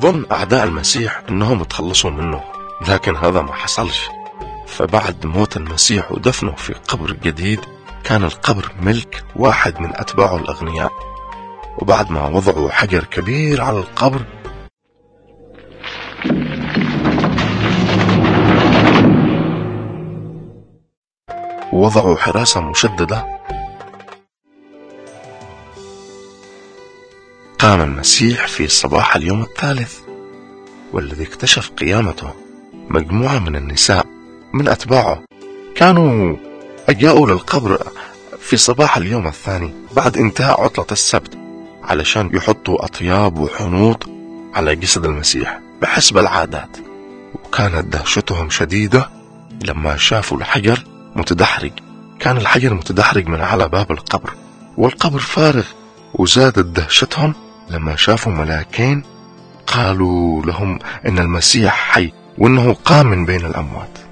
ظن أعداء المسيح أنهم تخلصوا منه لكن هذا ما حصلش فبعد موت المسيح ودفنه في قبر جديد كان القبر ملك واحد من أتباعه الأغنياء وبعد ما وضعوا حجر كبير على القبر ووضعوا حراسة مشددة قام المسيح في صباح اليوم الثالث والذي اكتشف قيامته مجموعة من النساء من أتباعه كانوا جاءوا للقبر في صباح اليوم الثاني بعد انتهاء عطلة السبت علشان يحطوا أطياب وحنوط على جسد المسيح بحسب العادات وكانت دهشتهم شديدة لما شافوا الحجر متدحرج كان الحجر متدحرج من على باب القبر والقبر فارغ وزادت دهشتهم لما شافوا ملاكين قالوا لهم ان المسيح حي وانه قام من بين الاموات